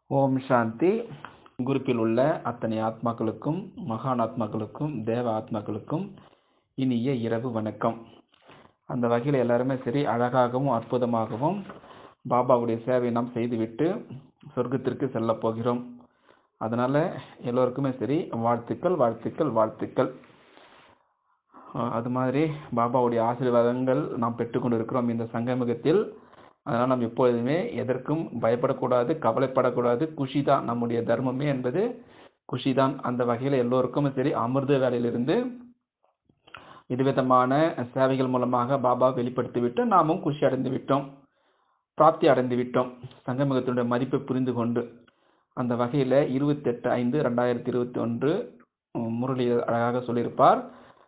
ஓம் சாந்தி குரூப்பில் உள்ள அத்தனை ஆத்மாக்களுக்கும் மகான் ஆத்மாக்களுக்கும் தேவ ஆத்மாக்களுக்கும் இனிய இரவு வணக்கம் அந்த வகையில் எல்லாருமே சரி அழகாகவும் அற்புதமாகவும் பாபாவுடைய சேவை நாம் செய்துவிட்டு சொர்க்கத்திற்கு செல்ல போகிறோம் அதனால எல்லோருக்குமே சரி வாழ்த்துக்கள் வாழ்த்துக்கள் வாழ்த்துக்கள் அஹ் அது மாதிரி பாபாவுடைய ஆசீர்வாதங்கள் நாம் பெற்றுக்கொண்டு இருக்கிறோம் இந்த சங்கமுகத்தில் அதனால் நாம் எப்பொழுதுமே எதற்கும் பயப்படக்கூடாது கவலைப்படக்கூடாது குஷி தான் நம்முடைய தர்மமே என்பது குஷி தான் அந்த வகையில் எல்லோருக்கும் சரி அமிர்த வேலையிலிருந்து விதவிதமான சேவைகள் மூலமாக பாபா வெளிப்படுத்திவிட்டு நாமும் குஷி அடைந்து விட்டோம் பிராப்தி அடைந்து விட்டோம் சங்கமுகத்தினுடைய மதிப்பை புரிந்து கொண்டு அந்த வகையில் இருபத்தெட்டு ஐந்து ரெண்டாயிரத்தி இருபத்தி ஒன்று முரளி அழகாக சொல்லியிருப்பார்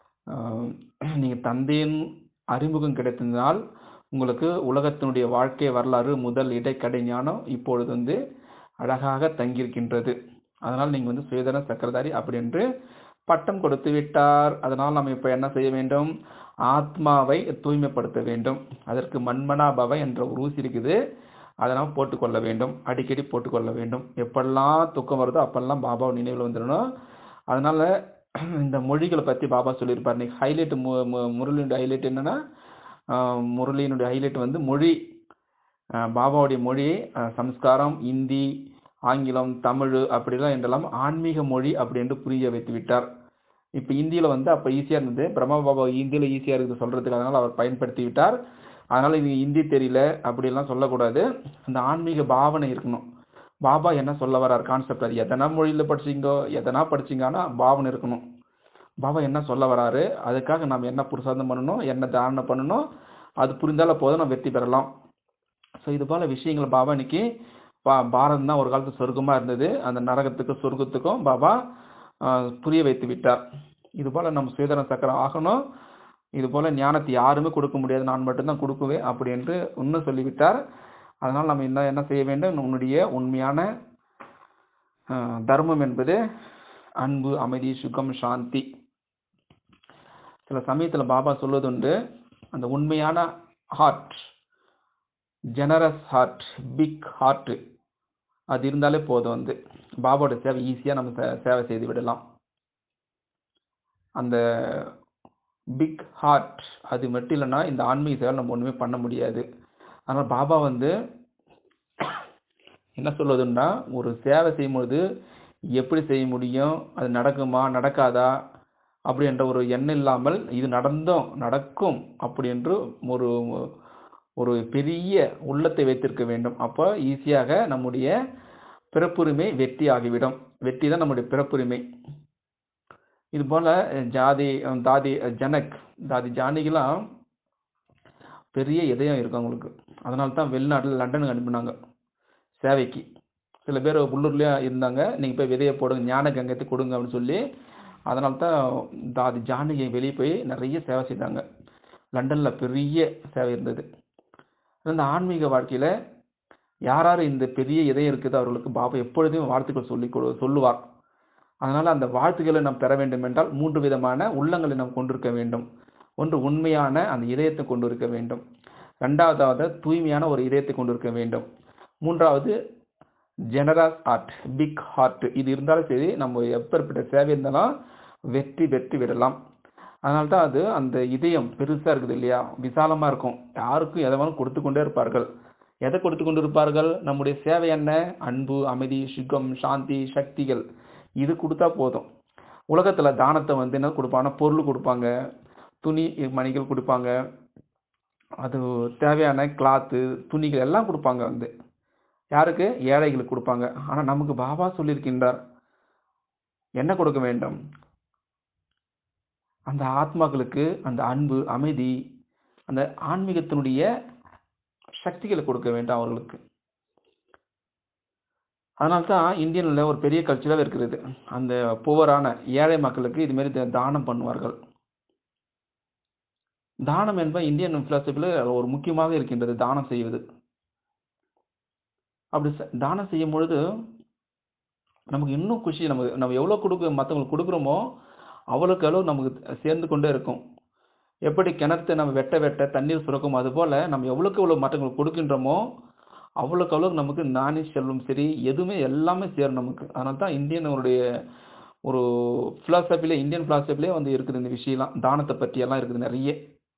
நீங்கள் தந்தையின் அறிமுகம் கிடைத்ததினால் உங்களுக்கு உலகத்தினுடைய வாழ்க்கை வரலாறு முதல் இடைக்கடை ஞானம் இப்பொழுது வந்து அழகாக தங்கியிருக்கின்றது அதனால் நீங்கள் வந்து சுயதன சக்கரதாரி அப்படி என்று பட்டம் கொடுத்து விட்டார் அதனால் நாம் இப்போ என்ன செய்ய வேண்டும் ஆத்மாவை தூய்மைப்படுத்த வேண்டும் அதற்கு மண்மனாபவ என்ற ஒரு ஊசி இருக்குது அதை நாம் போட்டுக்கொள்ள வேண்டும் அடிக்கடி போட்டுக்கொள்ள வேண்டும் எப்பெல்லாம் துக்கம் வருதோ அப்பெல்லாம் பாபாவை நினைவில் வந்துடணும் அதனால இந்த மொழிகளை பற்றி பாபா சொல்லியிருப்பார் இன்னைக்கு ஹைலைட் முரளியுடைய ஹைலைட் என்னன்னா முரளியினுடைய ஹைலைட் வந்து மொழி பாபாவுடைய மொழி சம்ஸ்காரம் இந்தி ஆங்கிலம் தமிழ் அப்படிலாம் என்றெல்லாம் ஆன்மீக மொழி அப்படி என்று புரிய வைத்து விட்டார் இப்போ இந்தியில் வந்து அப்போ ஈஸியாக இருந்தது பிரம்மா பாபா இந்தியில் ஈஸியாக இருக்குது சொல்கிறதுக்கு அதனால் அவர் பயன்படுத்தி விட்டார் அதனால் இது இந்தி தெரியல அப்படிலாம் சொல்லக்கூடாது அந்த ஆன்மீக பாவனை இருக்கணும் பாபா என்ன சொல்ல வர்றார் கான்செப்ட் அது எதனா மொழியில் படிச்சிங்கோ எதனா படிச்சிங்கன்னா பாவனை இருக்கணும் பாபா என்ன சொல்ல வராரு அதுக்காக நாம் என்ன புருஷாந்தம் பண்ணணும் என்ன தாரணை பண்ணணும் அது புரிந்தால போதும் நம்ம வெற்றி பெறலாம் ஸோ இது போல் விஷயங்கள் பாபா இன்னைக்கு பா பாரதம் தான் ஒரு காலத்து சொர்க்கமாக இருந்தது அந்த நரகத்துக்கும் சொர்க்கத்துக்கும் பாபா புரிய வைத்து விட்டார் இது போல் நம்ம சுயதன சக்கரம் ஆகணும் இது போல் ஞானத்தை யாருமே கொடுக்க முடியாது நான் மட்டும்தான் கொடுக்குவேன் அப்படி என்று இன்னும் சொல்லிவிட்டார் அதனால் நம்ம என்ன என்ன செய்ய வேண்டும் உன்னுடைய உண்மையான தர்மம் என்பது அன்பு அமைதி சுகம் சாந்தி சில சமயத்தில் பாபா சொல்வதுண்டு அந்த உண்மையான heart generous heart big heart அது இருந்தாலே போதும் வந்து பாபாவோட சேவை ஈஸியாக நம்ம சேவை செய்து விடலாம் அந்த பிக் ஹார்ட் அது மட்டும் இல்லைன்னா இந்த ஆன்மீக சேவை நம்ம ஒன்றுமே பண்ண முடியாது அதனால் பாபா வந்து என்ன சொல்வதுன்னா ஒரு சேவை செய்யும்போது எப்படி செய்ய முடியும் அது நடக்குமா நடக்காதா அப்படி என்ற ஒரு எண்ணம் இல்லாமல் இது நடந்தோம் நடக்கும் அப்படி என்று ஒரு ஒரு பெரிய உள்ளத்தை வைத்திருக்க வேண்டும் அப்போ ஈஸியாக நம்முடைய பிறப்புரிமை வெற்றி ஆகிவிடும் வெற்றி தான் நம்முடைய பிறப்புரிமை இது போல ஜாதி தாதி ஜனக் தாதி ஜானிகெல்லாம் பெரிய இதயம் இருக்கும் அவங்களுக்கு அதனால தான் வெளிநாட்டில் லண்டனுக்கு அனுப்பினாங்க சேவைக்கு சில பேர் உள்ளூர்லேயே இருந்தாங்க நீங்கள் போய் விதையை போடுங்க ஞான கங்கத்தை கொடுங்க அப்படின்னு சொல்லி அதனால தான் தாதி ஜானகி வெளியே போய் நிறைய சேவை செய்தாங்க லண்டனில் பெரிய சேவை இருந்தது அந்த ஆன்மீக வாழ்க்கையில் யார் யார் இந்த பெரிய இதயம் இருக்குது அவர்களுக்கு பாபா எப்பொழுதும் வாழ்த்துக்கள் சொல்லி சொல்லுவார் அதனால் அந்த வாழ்த்துக்களை நாம் பெற வேண்டும் என்றால் மூன்று விதமான உள்ளங்களை நாம் கொண்டிருக்க வேண்டும் ஒன்று உண்மையான அந்த இதயத்தை கொண்டு இருக்க வேண்டும் ரெண்டாவதாவது தூய்மையான ஒரு இதயத்தை கொண்டிருக்க வேண்டும் மூன்றாவது ஜெனரஸ் ஹார்ட் பிக் ஹார்ட் இது இருந்தாலும் சரி நம்ம எப்பேற்பட்ட சேவை இருந்தாலும் வெற்றி வெற்றி விடலாம் அதனால தான் அது அந்த இதயம் பெருசாக இருக்குது இல்லையா விசாலமாக இருக்கும் யாருக்கும் எதை வேணும் கொடுத்து கொண்டே இருப்பார்கள் எதை கொடுத்து கொண்டு இருப்பார்கள் நம்முடைய சேவை என்ன அன்பு அமைதி சுகம் சாந்தி சக்திகள் இது கொடுத்தா போதும் உலகத்தில் தானத்தை வந்து என்ன கொடுப்பாங்கன்னா பொருள் கொடுப்பாங்க துணி மணிகள் கொடுப்பாங்க அது தேவையான கிளாத்து துணிகள் எல்லாம் கொடுப்பாங்க வந்து யாருக்கு ஏழைகளுக்கு கொடுப்பாங்க ஆனால் நமக்கு பாபா சொல்லியிருக்கின்றார் என்ன கொடுக்க வேண்டும் அந்த ஆத்மாக்களுக்கு அந்த அன்பு அமைதி அந்த ஆன்மீகத்தினுடைய சக்திகளை கொடுக்க வேண்டும் அவர்களுக்கு அதனால தான் இந்தியனில் ஒரு பெரிய கல்ச்சராக இருக்கிறது அந்த புவரான ஏழை மக்களுக்கு இதுமாரி தானம் பண்ணுவார்கள் தானம் என்பது இந்தியன் பிலாசபியில் ஒரு முக்கியமாக இருக்கின்றது தானம் செய்வது அப்படி தானம் செய்யும் பொழுது நமக்கு இன்னும் குஷி நமக்கு நம்ம எவ்வளோ கொடுக்க மற்றவங்களுக்கு கொடுக்குறோமோ அவ்வளோக்கு அளவு நமக்கு சேர்ந்து கொண்டே இருக்கும் எப்படி கிணத்தை நம்ம வெட்ட வெட்ட தண்ணீர் சுரக்கும் அதுபோல் நம்ம எவ்வளோக்கு எவ்வளோ மற்றவங்களுக்கு கொடுக்கின்றோமோ அவ்வளோக்கு அவ்வளோக்கு நமக்கு நாணி செல்வம் சரி எதுவுமே எல்லாமே சேரும் நமக்கு அதனால தான் இந்தியனுடைய ஒரு ஃபிலாசபிலே இந்தியன் ஃபிலாசபிலே வந்து இருக்குது இந்த விஷயம்லாம் தானத்தை பற்றி எல்லாம் இருக்குது நிறைய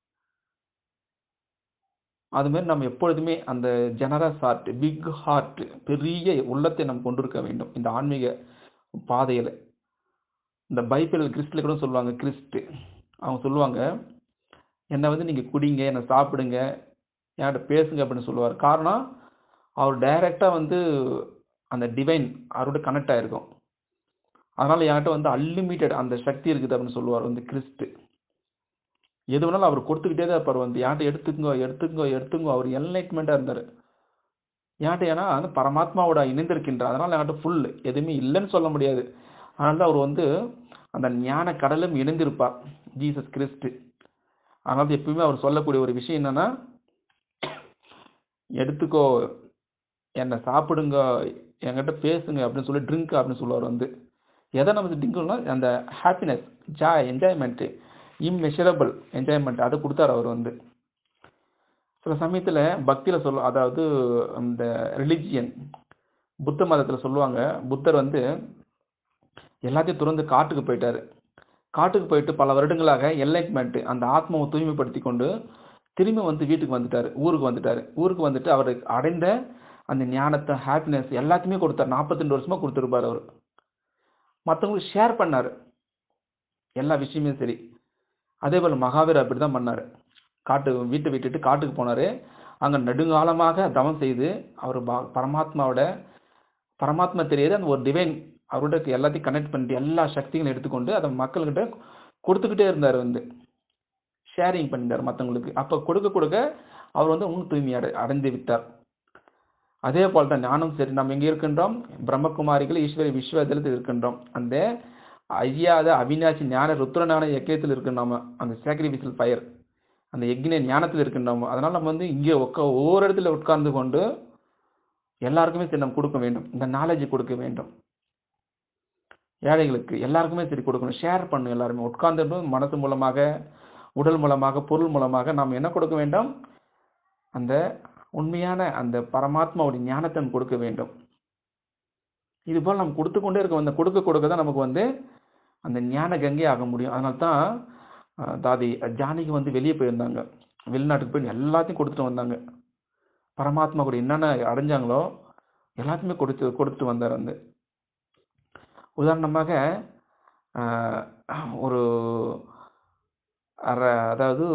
அதுமாரி நம்ம எப்பொழுதுமே அந்த ஜெனரஸ் ஹார்ட் பிக் ஹார்ட் பெரிய உள்ளத்தை நம்ம கொண்டிருக்க வேண்டும் இந்த ஆன்மீக பாதையில் இந்த பைபிள் கிறிஸ்டில் கூட சொல்லுவாங்க கிறிஸ்ட் அவங்க சொல்லுவாங்க என்னை வந்து நீங்கள் குடிங்க என்னை சாப்பிடுங்க என்கிட்ட பேசுங்க அப்படின்னு சொல்லுவார் காரணம் அவர் டைரெக்டாக வந்து அந்த டிவைன் அவரோட கனெக்ட் ஆகிருக்கும் அதனால் என்கிட்ட வந்து அன்லிமிட்டெட் அந்த சக்தி இருக்குது அப்படின்னு சொல்லுவார் வந்து கிறிஸ்ட் எது வேணாலும் அவர் கொடுத்துக்கிட்டே தான் இருப்பார் வந்து என்கிட்ட எடுத்துக்கோ எடுத்துக்கோ எடுத்துக்கோ அவர் என்லைட்மெண்ட்டாக இருந்தார் என்கிட்ட ஏன்னா வந்து பரமாத்மாவோட இணைந்திருக்கின்றார் அதனால் என்கிட்ட ஃபுல் எதுவுமே இல்லைன்னு சொல்ல முடியாது அதனால தான் அவர் வந்து அந்த ஞான கடலும் இணைந்திருப்பார் ஜீசஸ் கிறிஸ்து அதனால எப்பயுமே அவர் சொல்லக்கூடிய ஒரு விஷயம் என்னன்னா எடுத்துக்கோ என்னை சாப்பிடுங்க என்கிட்ட பேசுங்க அப்படின்னு சொல்லி ட்ரிங்க் அப்படின்னு சொல்லுவார் வந்து எதை நம்ம ட்ரிங்க்னா அந்த happiness joy enjoyment immeasurable enjoyment அதை கொடுத்தாரு அவர் வந்து சில சமயத்தில் பக்தியில் சொல்ல அதாவது இந்த ரிலிஜியன் புத்த மதத்தில் சொல்லுவாங்க புத்தர் வந்து எல்லாத்தையும் துறந்து காட்டுக்கு போயிட்டாரு காட்டுக்கு போயிட்டு பல வருடங்களாக என்லைட்மெண்ட் அந்த ஆத்மாவை தூய்மைப்படுத்தி கொண்டு திரும்பி வந்து வீட்டுக்கு வந்துட்டாரு ஊருக்கு வந்துட்டாரு ஊருக்கு வந்துட்டு அவர் அடைந்த அந்த ஞானத்தை ஹாப்பினஸ் எல்லாத்தையுமே கொடுத்தார் நாற்பத்தெண்டு வருஷமா கொடுத்துருப்பார் அவர் மற்றவங்களுக்கு ஷேர் பண்ணார் எல்லா விஷயமே சரி அதே போல் மகாவீர் அப்படி தான் பண்ணார் காட்டு வீட்டை விட்டுட்டு காட்டுக்கு போனார் அங்கே நெடுங்காலமாக தவம் செய்து அவர் ப- பரமாத்மாவோட பரமாத்மா தெரியாது அந்த ஒரு டிவைன் அவரோட எல்லாத்தையும் கனெக்ட் பண்ணிட்டு எல்லா சக்திகளும் எடுத்துக்கொண்டு அதை மக்கள்கிட்ட கொடுத்துக்கிட்டே இருந்தார் வந்து ஷேரிங் பண்ணிட்டார் மற்றவங்களுக்கு அப்போ கொடுக்க கொடுக்க அவர் வந்து இன்னும் தூய்மை அடை அடைந்து விட்டார் அதே போல் தான் ஞானம் சரி நம்ம எங்கே இருக்கின்றோம் பிரம்மகுமாரிகள் ஈஸ்வரி விஸ்வதலத்தில் இருக்கின்றோம் அந்த ஐயாத அவினாசி ஞான ருத்ரஞான யக்கியத்தில் இருக்கின்றோம் அந்த சாக்ரிஃபைசல் ஃபயர் அந்த யக்ஞ ஞானத்தில் இருக்கின்றோம் அதனால் நம்ம வந்து இங்கே உட்கா ஒவ்வொரு இடத்துல உட்கார்ந்து கொண்டு எல்லாருக்குமே சரி நம்ம கொடுக்க வேண்டும் இந்த நாலேஜ் கொடுக்க வேண்டும் ஏழைகளுக்கு எல்லாருக்குமே சரி கொடுக்கணும் ஷேர் பண்ணணும் எல்லாருமே உட்கார்ந்து மனசு மூலமாக உடல் மூலமாக பொருள் மூலமாக நாம் என்ன கொடுக்க வேண்டும் அந்த உண்மையான அந்த பரமாத்மாவுடைய ஞானத்தை நம்ம கொடுக்க வேண்டும் இது போல் நம்ம கொடுத்து கொண்டே இருக்கோம் அந்த கொடுக்க கொடுக்க தான் நமக்கு வந்து அந்த ஞான கங்கை ஆக முடியும் அதனால தான் அஹ், தாதி ஜானகி வந்து வெளியே போயிருந்தாங்க வெளிநாட்டுக்கு போய் எல்லாத்தையும் கொடுத்துட்டு வந்தாங்க பரமாத்மா கூட என்னென்ன அடைஞ்சாங்களோ எல்லாத்தையுமே கொடுத்து கொடுத்துட்டு வந்தார் வந்து உதாரணமாக ஆஹ், ஒரு அர- அதாவது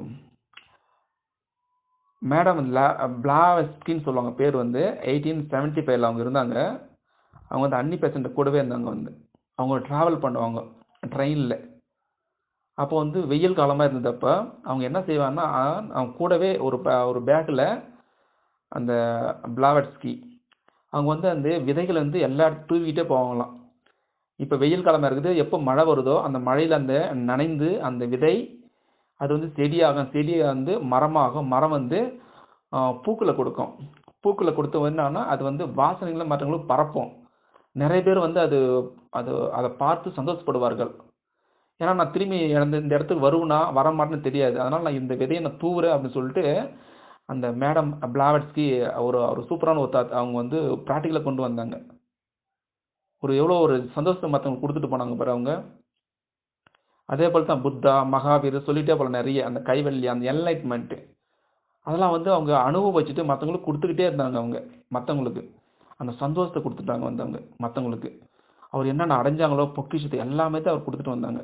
மேடம் பிளாவஸ்கின்னு சொல்லுவாங்க பேர் வந்து எயிட்டீன் செவன்ட்டி ஃபைவ்ல அவங்க இருந்தாங்க அவங்க வந்து அன்னி பேஷண்ட் கூடவே இருந்தாங்க வந்து அவங்க ட்ராவல் பண்ணுவாங்க ட்ரெயினில் அப்போ வந்து வெயில் காலமாக இருந்ததப்ப அவங்க என்ன செய்வாங்கன்னா அவங்க கூடவே ஒரு ப- ஒரு பேக்கில் அந்த பிளாவட்ஸ்கி அவங்க வந்து அந்த விதைகள் வந்து எல்லா இடத்து தூவிக்கிட்டே போவாங்களாம் இப்போ வெயில் காலமாக இருக்குது எப்போ மழை வருதோ அந்த மழையில் அந்த நனைந்து அந்த விதை அது வந்து செடியாகும் செடி வந்து மரமாகும் மரம் வந்து ஆஹ், பூக்களை கொடுக்கும் பூக்களை கொடுத்த என்னன்னா அது வந்து வாசனைகளை மற்றவங்களுக்கு பரப்பும் நிறைய பேர் வந்து அது அது அதை பார்த்து சந்தோஷப்படுவார்கள் ஏன்னா நான் திரும்பி இந்த இந்த இடத்துக்கு வருவேனா வர மாட்டேன்னு தெரியாது அதனால் நான் இந்த விதையை நான் தூவுறேன் அப்படின்னு சொல்லிட்டு அந்த மேடம் பிளாவட்ஸ்கி ஒரு ஒரு சூப்பரான ஒரு தாத் அவங்க வந்து ப்ராக்டிக்கலாக கொண்டு வந்தாங்க ஒரு எவ்வளோ ஒரு சந்தோஷத்தை மற்றவங்களுக்கு கொடுத்துட்டு போனாங்க பாரு அவங்க அதே போல் தான் புத்தா மகாவீர் சொல்லிட்டே போல நிறைய அந்த கைவல்லி அந்த என்லைட்மெண்ட் அதெல்லாம் வந்து அவங்க அனுபவிச்சுட்டு மற்றவங்களுக்கு கொடுத்துக்கிட்டே இருந்தாங்க அவங்க மற்றவங்களுக்கு அந்த சந்தோஷத்தை கொடுத்துட்டாங்க வந்து அவங்க மற்றவங்களுக்கு அவர் என்னென்ன அடைஞ்சாங்களோ பொக்கிஷத்தை எல்லாமே தான் அவர் கொடுத்துட்டு வந்தாங்க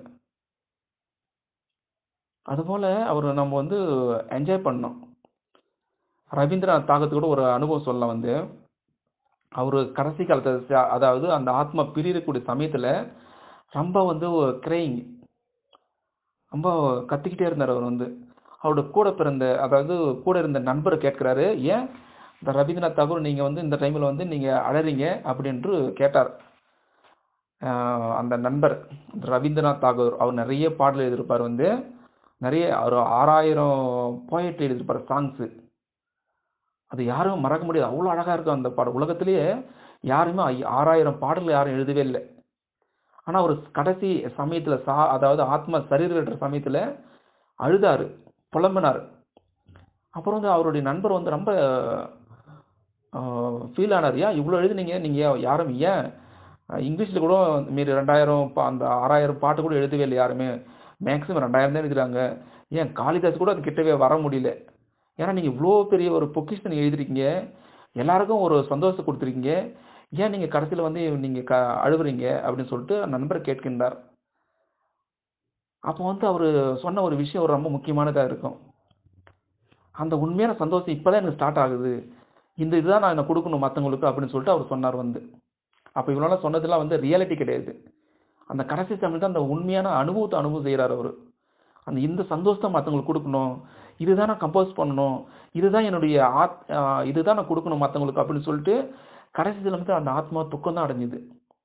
அதுபோல் அவர் நம்ம வந்து என்ஜாய் பண்ணோம் ரவீந்திரநாத் தாகத்து கூட ஒரு அனுபவம் சொல்லலாம் வந்து அவர் கடைசி காலத்தை ச- அதாவது அந்த ஆத்மா பிரியக்கூடிய சமயத்தில் ரொம்ப வந்து கிரேயிங் ரொம்ப கத்திக்கிட்டே இருந்தார் அவர் வந்து அவரோட கூட பிறந்த அதாவது கூட இருந்த நண்பர் கேட்குறாரு ஏன் இந்த ரவீந்திரநாத் தாகூர் நீங்கள் வந்து இந்த டைமில் வந்து நீங்கள் அழறீங்க அப்படின்று கேட்டார் ஆஹ் அந்த நண்பர் ரவீந்திரநாத் தாகூர் அவர் நிறைய பாடல் எழுதியிருப்பார் வந்து நிறைய ஒரு ஆறாயிரம் போயட்ரி எழுதியிருப்பார் சாங்ஸு அது யாரும் மறக்க முடியாது அவ்வளோ அழகாக இருக்கும் அந்த பாடல் உலகத்திலேயே யாருமே ஐ- ஆறாயிரம் பாடல்கள் யாரும் எழுதவே இல்லை ஆனால் ஒரு கடைசி சமயத்தில் சா அதாவது ஆத்மா சரீரம் விடுற சமயத்தில் அழுதாரு புலம்பினார் அப்புறம் வந்து அவருடைய நண்பர் வந்து ரொம்ப ஃபீல் ஆனார் ஏன் இவ்வளோ எழுதுனீங்க நீங்கள் யாரும் ஏன் இங்கிலீஷில் கூட மீறி ரெண்டாயிரம் பா அந்த ஆறாயிரம் பாட்டு கூட எழுதவே இல்லை யாருமே மேக்ஸிமம் ரெண்டாயிரம் தான் எழுதுறாங்க ஏன் காளிதாஸ் கூட அது கிட்டவே வர முடியல ஏன்னா நீங்கள் இவ்வளோ பெரிய ஒரு பொக்கிஷத்தை நீங்கள் எழுதிருக்கீங்க எல்லாருக்கும் ஒரு சந்தோஷத்தை கொடுத்துருக்கீங்க ஏன் நீங்கள் கடைசியில் வந்து நீங்கள் க அழுகுறீங்க அப்படின்னு சொல்லிட்டு நண்பர் கேட்கின்றார் அப்போ வந்து அவர் சொன்ன ஒரு விஷயம் ஒரு ரொம்ப முக்கியமானதாக இருக்கும் அந்த உண்மையான சந்தோஷம் இப்போ தான் எனக்கு ஸ்டார்ட் ஆகுது இந்த இதுதான் நான் எனக்கு கொடுக்கணும் மற்றவங்களுக்கு அப்படின்னு சொல்லிட்டு அவர் சொன்னார் வந்து அப்போ இவ்வளோ நாள் சொன்னதெல்லாம் வந்து ரியாலிட்டி கிடையாது அந்த கடைசி சமயம் தான் அந்த உண்மையான அனுபவத்தை அனுபவம் செய்கிறார் அவர் அந்த இந்த சந்தோஷத்தை மற்றவங்களுக்கு கொடுக்கணும் இதுதான் நான் கம்போஸ் பண்ணணும் இதுதான் என்னுடைய ஆத் ஆஹ் இதுதான் நான் கொடுக்கணும் மற்றவங்களுக்கு அப்படின்னு சொல்லிட்டு கடைசி சமயத்தில் அந்த ஆத்மா துக்கம் தான் அடைஞ்சுது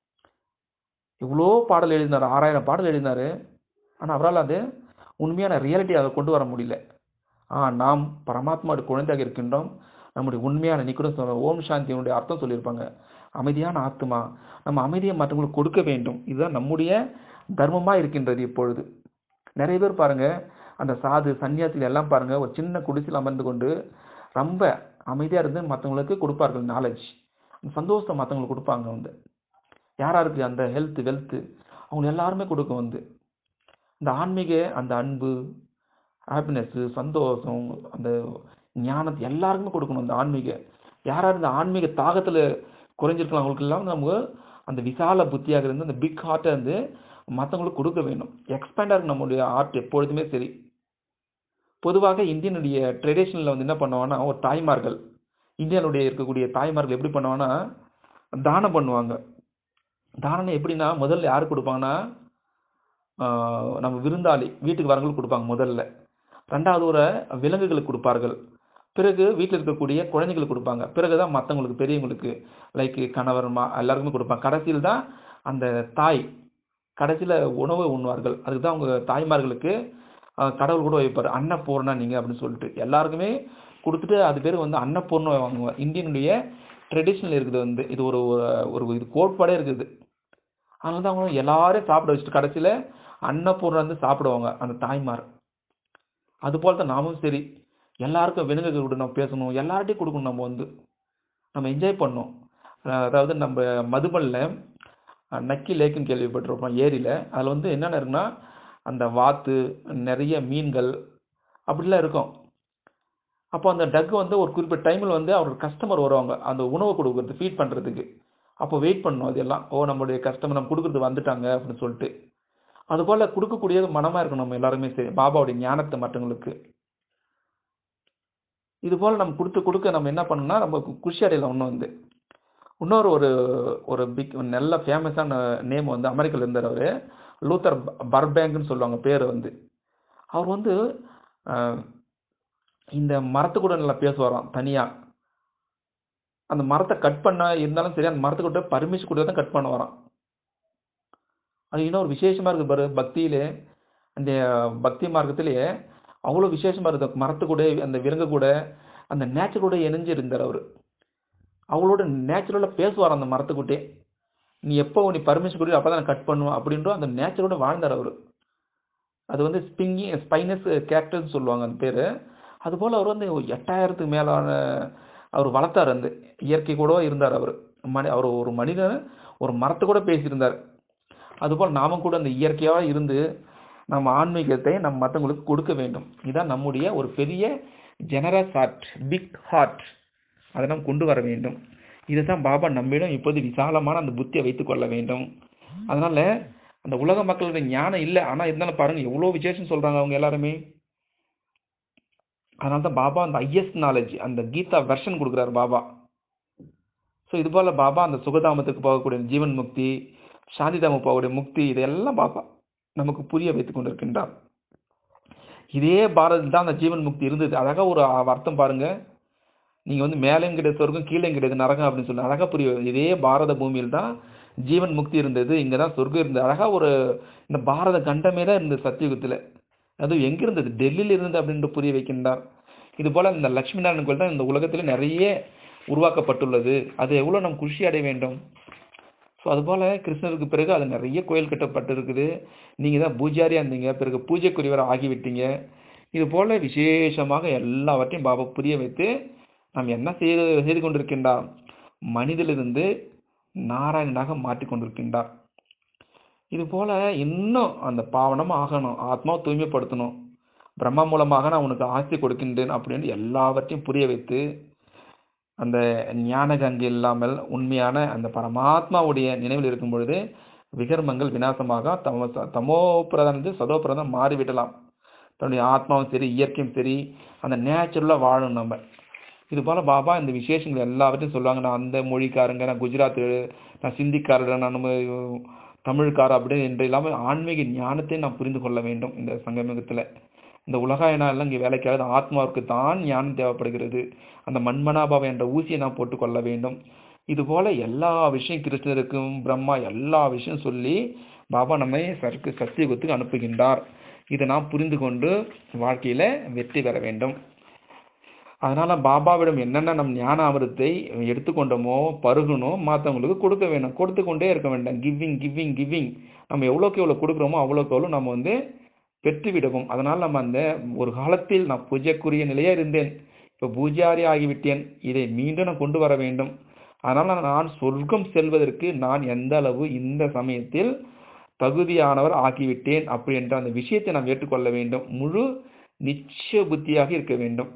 இவ்வளோ பாடல் எழுதினார் ஆறாயிரம் பாடல் எழுதினார் ஆனால் அவரால் அது உண்மையான ரியாலிட்டி அதை கொண்டு வர முடியல ஆ நாம் பரமாத்மாவுடைய குழந்தையாக இருக்கின்றோம் நம்முடைய உண்மையான நீ கூட சொல்ல ஓம் சாந்தியினுடைய அர்த்தம் சொல்லியிருப்பாங்க அமைதியான ஆத்மா நம்ம அமைதியை மற்றவங்களுக்கு கொடுக்க வேண்டும் இதுதான் நம்முடைய தர்மமாக இருக்கின்றது இப்பொழுது நிறைய பேர் பாருங்க அந்த சாது சன்னியாசிகள் எல்லாம் பாருங்க ஒரு சின்ன குடிசையில் அமர்ந்து கொண்டு ரொம்ப அமைதியாக இருந்து மற்றவங்களுக்கு கொடுப்பார்கள் நாலேஜ் அந்த சந்தோஷத்தை மற்றவங்களுக்கு கொடுப்பாங்க வந்து யாராருக்கு அந்த ஹெல்த் வெல்த்து அவங்க எல்லாருமே கொடுக்கும் வந்து இந்த ஆன்மீக அந்த அன்பு ஹாப்பினஸ்ஸு சந்தோஷம் அந்த ஞானத்தை எல்லாருக்குமே கொடுக்கணும் அந்த ஆன்மீக யாரார் இந்த ஆன்மீக தாகத்தில் குறைஞ்சிருக்கலாம் அவங்களுக்கு எல்லாம் நம்ம அந்த விசால புத்தியாக இருந்து அந்த பிக் ஹார்ட்டை வந்து மற்றவங்களுக்கு கொடுக்க வேண்டும் எக்ஸ்பேண்டாக இருக்கு நம்மளுடைய ஆர்ட் எப்பொழுதுமே சரி பொதுவாக இந்தியனுடைய ட்ரெடிஷனில் வந்து என்ன பண்ணுவாங்கன்னா ஒரு தாய்மார்கள் இந்தியாவுடைய இருக்கக்கூடிய தாய்மார்கள் எப்படி பண்ணுவாங்கன்னா தானம் பண்ணுவாங்க தானம் எப்படின்னா முதல்ல யார் கொடுப்பாங்கன்னா ஆஹ் நம்ம விருந்தாளி வீட்டுக்கு வரவங்களுக்கு கொடுப்பாங்க முதல்ல ரெண்டாவது ஒரு விலங்குகளுக்கு கொடுப்பார்கள் பிறகு வீட்டில் இருக்கக்கூடிய குழந்தைகளுக்கு கொடுப்பாங்க பிறகு தான் மற்றவங்களுக்கு பெரியவங்களுக்கு லைக் கணவர் மா எல்லாருக்குமே கொடுப்பாங்க கடைசியில் தான் அந்த தாய் கடைசியில் உணவு உண்ணுவார்கள் அதுக்கு தான் அவங்க தாய்மார்களுக்கு ஆஹ் கடவுள் கூட வைப்பார் அன்னபூர்ணா நீங்கள் அப்படின்னு சொல்லிட்டு எல்லாருக்குமே கொடுத்துட்டு அது பேர் வந்து அன்னபூர்ணம் வாங்குவாங்க இந்தியனுடைய ட்ரெடிஷ்னல் இருக்குது வந்து இது ஒரு ஒரு- ஒரு இது கோட்பாடே இருக்குது அதனால தான் அவங்க எல்லாரையும் சாப்பிட வச்சுட்டு கடைசியில் அன்னபூர்ணம் வந்து சாப்பிடுவாங்க அந்த தாய்மார் அதுபோல் தான் நாமும் சரி எல்லாருக்கும் விலங்குகள் கூட நம்ம பேசணும் எல்லார்ட்டையும் கொடுக்கணும் நம்ம வந்து நம்ம என்ஜாய் பண்ணணும் அஹ் அதாவது நம்ம மதுபனில் நக்கி லேக்குன்னு கேள்விப்பட்டிருப்போம் ஏரியில் அதில் வந்து என்னென்ன இருக்குன்னா அந்த வாத்து நிறைய மீன்கள் அப்படிலாம் இருக்கும் அப்போ அந்த டக் வந்து ஒரு குறிப்பிட்ட டைமில் வந்து அவரோட கஸ்டமர் வருவாங்க அந்த உணவு கொடுக்குறது ஃபீட் பண்ணுறதுக்கு அப்போ வெயிட் பண்ணணும் அதெல்லாம் ஓ நம்மளுடைய கஸ்டமர் நம்ம கொடுக்குறது வந்துட்டாங்க அப்படின்னு சொல்லிட்டு அதுபோல் கொடுக்கக்கூடியது மனமாக இருக்கணும் நம்ம எல்லாருமே சரி பாபாவுடைய ஞானத்தை மற்றவங்களுக்கு இது போல் நம்ம கொடுத்து கொடுக்க நம்ம என்ன பண்ணணும்னா நம்ம கு- குஷி அடையலாம் இன்னும் வந்து இன்னொரு ஒரு ஒரு பிக் நல்ல ஃபேமஸான நேம் வந்து அமெரிக்காவில் இருந்தார் அவர் லூத்தர் ப- பர்பேங்க்னு சொல்லுவாங்க பேர் வந்து அவர் வந்து அஹ், இந்த மரத்து கூட நல்லா பேசுவாராம் தனியாக அந்த மரத்தை கட் பண்ண இருந்தாலும் சரி அந்த மரத்தை கூட பர்மிஷன் கூட தான் கட் பண்ண வரான் அது இன்னும் ஒரு விசேஷமா இருக்கு பாரு பக்தியிலே அந்த பக்தி மார்க்கத்திலேயே அவ்வளோ விசேஷமா இருக்கு மரத்து கூட அந்த விலங்கு கூட அந்த நேச்சர் கூட இணைஞ்சு இருந்தார் அவர் அவளோட நேச்சுரலாக பேசுவார் அந்த மரத்துக்கிட்டே நீ எப்போ நீ பர்மிஷன் கொடு அப்போ தான் கட் பண்ணுவேன் அப்படின்ற அந்த நேச்சரோட வாழ்ந்தார் அவர் அது வந்து ஸ்பிங்கி ஸ்பைனஸ் கேரக்டர்னு சொல்லுவாங்க அந்த பேர் அதுபோல் அவர் வந்து எட்டாயிரத்துக்கு மேலான அவர் வளர்த்தார் அந்த இயற்கை கூட இருந்தார் அவர் மனி அவர் ஒரு மனிதன் ஒரு மரத்தை கூட பேசியிருந்தார் அதுபோல் நாமும் கூட அந்த இயற்கையாக இருந்து நம்ம ஆன்மீகத்தை நம்ம மற்றவங்களுக்கு கொடுக்க வேண்டும் இதுதான் நம்முடைய ஒரு பெரிய ஜெனரஸ் ஹார்ட் பிக் ஹார்ட் அதை நாம் கொண்டு வர வேண்டும் இதுதான் பாபா நம்மிடம் இப்போது விசாலமான அந்த புத்தியை வைத்துக் கொள்ள வேண்டும் அதனால அந்த உலக மக்களுடைய ஞானம் இல்லை ஆனால் இருந்தாலும் பாருங்க எவ்வளோ விசேஷம் சொல்றாங்க அவங்க எல்லாருமே அதனால தான் பாபா அந்த ஹையஸ்ட் நாலேஜ் அந்த கீதா வெர்ஷன் கொடுக்குறாரு பாபா ஸோ இது போல பாபா அந்த சுகதாமத்துக்கு போகக்கூடிய ஜீவன் முக்தி சாந்திதாம போகக்கூடிய முக்தி இதெல்லாம் பாபா நமக்கு புரிய வைத்துக் கொண்டிருக்கின்றார் இதே பாரதத்தில் தான் அந்த ஜீவன் முக்தி இருந்தது அழகா ஒரு அர்த்தம் பாருங்க நீங்க வந்து மேலேயும் கிடையாது சொர்க்கம் கீழேயும் கிடையாது நரகம் அப்படின்னு சொல்லி அழகா புரிய இதே பாரத பூமியில் தான் ஜீவன் முக்தி இருந்தது இங்க தான் சொர்க்கம் இருந்தது அழகா ஒரு இந்த பாரத கண்டமே தான் இருந்தது சத்தியுகத்துல அது எங்க இருந்தது டெல்லியில் இருந்தது அப்படின்ட்டு புரிய வைக்கின்றார் இது போல இந்த லட்சுமி நாராயணன் கோயில் தான் இந்த உலகத்துல நிறைய உருவாக்கப்பட்டுள்ளது அது எவ்வளவு நாம் குஷி அடைய வேண்டும் ஸோ அதுபோல் கிருஷ்ணருக்கு பிறகு அது நிறைய கோயில் கட்டப்பட்டிருக்குது நீங்கள் தான் பூஜாரியாக இருந்தீங்க பிறகு பூஜைக்குரியவர் ஆகிவிட்டீங்க இது போல் விசேஷமாக எல்லாவற்றையும் பாபா புரிய வைத்து நாம் என்ன செய்து செய்து கொண்டிருக்கின்றார் மனிதிலிருந்து நாராயணனாக மாற்றிக் கொண்டிருக்கின்றார் இது போல இன்னும் அந்த பாவனம் ஆகணும் ஆத்மாவை தூய்மைப்படுத்தணும் பிரம்மா மூலமாக நான் உனக்கு ஆசை கொடுக்கின்றேன் அப்படின்னு எல்லாவற்றையும் புரிய வைத்து அந்த ஞான கங்கை இல்லாமல் உண்மையான அந்த பரமாத்மாவுடைய நினைவில் இருக்கும் பொழுது விகர்மங்கள் விநாசமாக தமோ தமோ பிரதானது சதோ பிரதானம் மாறிவிடலாம் தன்னுடைய ஆத்மாவும் சரி இயற்கையும் சரி அந்த நேச்சுரலாக வாழணும் நம்ம இது போல பாபா இந்த விசேஷங்கள் எல்லாவற்றையும் சொல்லுவாங்க நான் அந்த மொழிக்காரங்க நான் குஜராத் நான் சிந்திக்காரர் நான் நம்ம தமிழ்காரர் அப்படின்னு என்று இல்லாமல் ஆன்மீக ஞானத்தை நாம் புரிந்து கொள்ள வேண்டும் இந்த சங்கமிகத்தில் இந்த உலகாயனா எல்லாம் இங்கே வேலைக்காவது ஆத்மாவுக்கு தான் ஞானம் தேவைப்படுகிறது அந்த மண்மனாபாவம் என்ற ஊசியை நாம் போட்டுக்கொள்ள வேண்டும் இது போல எல்லா விஷயம் கிருஷ்ணருக்கும் பிரம்மா எல்லா விஷயம் சொல்லி பாபா நம்மை சர்க்கு சத்தியுகத்துக்கு அனுப்புகின்றார் இதை நாம் புரிந்து கொண்டு வாழ்க்கையில வெற்றி பெற வேண்டும் அதனால பாபாவிடம் என்னென்ன நம் ஞான அமிர்தத்தை எடுத்துக்கொண்டோமோ பருகணும் மற்றவங்களுக்கு கொடுக்க வேணும் கொடுத்து கொண்டே இருக்க வேண்டாம் கிவிங் கிவிங் கிவிங் நம்ம எவ்வளோக்கு எவ்வளோ கொடுக்குறோமோ அவ்வளோக்கு எவ்வளோ நம்ம வந்து பெற்று விடுவோம் அதனால் நம்ம அந்த ஒரு காலத்தில் நான் பூஜைக்குரிய நிலையே இருந்தேன் இப்போ பூஜாரி ஆகிவிட்டேன் இதை மீண்டும் நான் கொண்டு வர வேண்டும் அதனால் நான் சொர்க்கம் செல்வதற்கு நான் எந்த அளவு இந்த சமயத்தில் தகுதியானவர் ஆக்கிவிட்டேன் அப்படி என்ற அந்த விஷயத்தை நாம் ஏற்றுக்கொள்ள வேண்டும் முழு நிச்சய புத்தியாக இருக்க வேண்டும்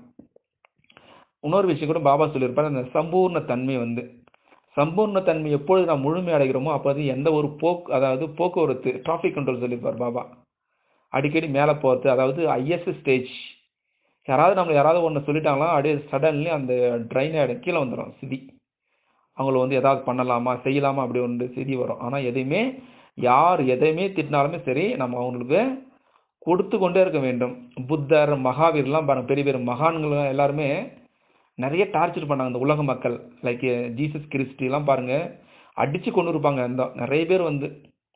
இன்னொரு விஷயம் கூட பாபா சொல்லியிருப்பார் அந்த சம்பூர்ண தன்மை வந்து சம்பூர்ண தன்மை எப்பொழுது நாம் முழுமை அடைகிறோமோ அப்போது எந்த ஒரு போக்கு அதாவது போக்குவரத்து டிராஃபிக் கண்ட்ரோல் சொல்லியிருப்பார் பாபா அடிக்கடி மேலே போகிறது அதாவது ஐஎஸ் ஸ்டேஜ் யாராவது நம்ம யாராவது ஒன்று சொல்லிட்டாங்களா அப்படியே சடன்லி அந்த ட்ரைன் ஆகிடும் கீழே வந்துடும் சிதி அவங்கள வந்து ஏதாவது பண்ணலாமா செய்யலாமா அப்படி ஒன்று சிதி வரும் ஆனால் எதையுமே யார் எதையுமே திட்டினாலுமே சரி நம்ம அவங்களுக்கு கொடுத்து கொண்டே இருக்க வேண்டும் புத்தர் மகாவீர்லாம் பாருங்க பெரிய பெரிய மகான்கள் எல்லாருமே நிறைய டார்ச்சர் பண்ணாங்க இந்த உலக மக்கள் லைக் ஜீசஸ் கிறிஸ்டிலாம் பாருங்க அடிச்சு கொண்டு இருப்பாங்க அந்த நிறைய பேர் வந்து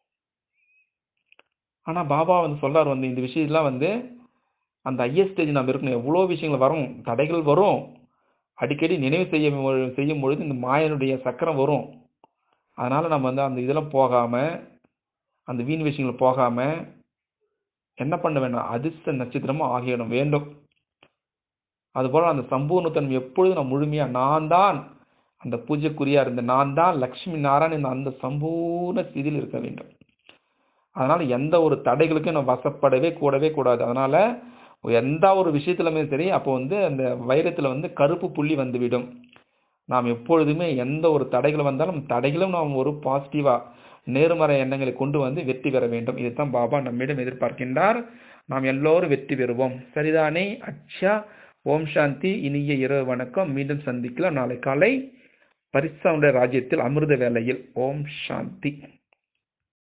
ஆனால் பாபா வந்து சொல்றார் வந்து இந்த விஷயம்லாம் வந்து அந்த ஐஎஸ் ஸ்டேஜ் நம்ம இருக்கணும் எவ்வளோ விஷயங்கள் வரும் தடைகள் வரும் அடிக்கடி நினைவு செய்ய செய்யும் பொழுது இந்த மாயனுடைய சக்கரம் வரும் அதனால நம்ம வந்து அந்த இதெல்லாம் போகாம அந்த வீண் விஷயங்கள் போகாம என்ன பண்ண வேண்டாம் அதிர்ஷ்ட நட்சத்திரமும் ஆகியிடம் வேண்டும் அதுபோல அந்த சம்பூர்ணத்தன்மை எப்பொழுதும் நான் முழுமையா நான் தான் அந்த பூஜைக்குரியா இருந்த நான் தான் லக்ஷ்மி நாராயணன் அந்த சம்பூர்ண ஸ்திதியில் இருக்க வேண்டும் அதனால எந்த ஒரு தடைகளுக்கும் நான் வசப்படவே கூடவே கூடாது அதனால எந்த ஒரு விஷயத்துலமே சரி அப்போ வந்து அந்த வைரத்துல வந்து கருப்பு புள்ளி வந்துவிடும் நாம் எப்பொழுதுமே எந்த ஒரு தடைகள் வந்தாலும் தடைகளும் நாம் ஒரு பாசிட்டிவா நேர்மறை எண்ணங்களை கொண்டு வந்து வெற்றி பெற வேண்டும் இதுதான் பாபா நம்மிடம் எதிர்பார்க்கின்றார் நாம் எல்லோரும் வெற்றி பெறுவோம் சரிதானே அச்சா ஓம் சாந்தி இனிய இரவு வணக்கம் மீண்டும் சந்திக்கலாம் நாளை காலை பரிசாவுடைய ராஜ்யத்தில் அமிர்த வேளையில் ஓம் சாந்தி